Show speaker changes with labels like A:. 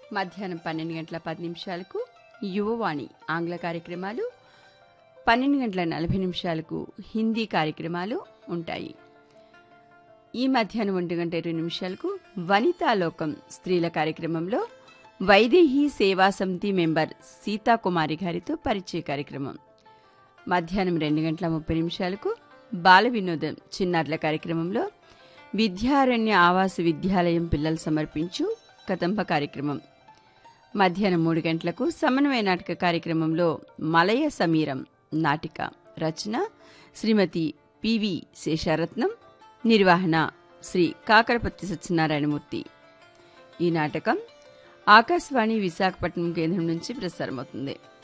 A: మధ్యాహ్నం పన్నెండు గంటల పది నిమిషాలకు యువవాణి ఆంగ్ల కార్యక్రమాలు పన్నెండు గంటల నలభై నిమిషాలకు హిందీ కార్యక్రమాలు ఉంటాయి ఈ మధ్యాహ్నం ఒంటి గంట ఇరవై నిమిషాలకు వనితాలోకం స్త్రీల కార్యక్రమంలో వైదేహి సేవా సమితి మెంబర్ సీతాకుమారి గారితో పరిచయ కార్యక్రమం మధ్యాహ్నం రెండు గంటల ముప్పై నిమిషాలకు బాల వినోదం చిన్నారుల కార్యక్రమంలో విద్యారణ్య ఆవాస విద్యాలయం పిల్లలు సమర్పించు కదంబ కార్యక్రమం మధ్యాహ్నం మూడు గంటలకు సమన్వయ నాటక కార్యక్రమంలో మలయ సమీరం నాటిక రచన శ్రీమతి పివి శేషారత్నం నిర్వహణ శ్రీ కాకరపత్తి సత్యనారాయణమూర్తి ఈ నాటకం ఆకాశవాణి విశాఖపట్నం కేంద్రం నుంచి ప్రసారమవుతుంది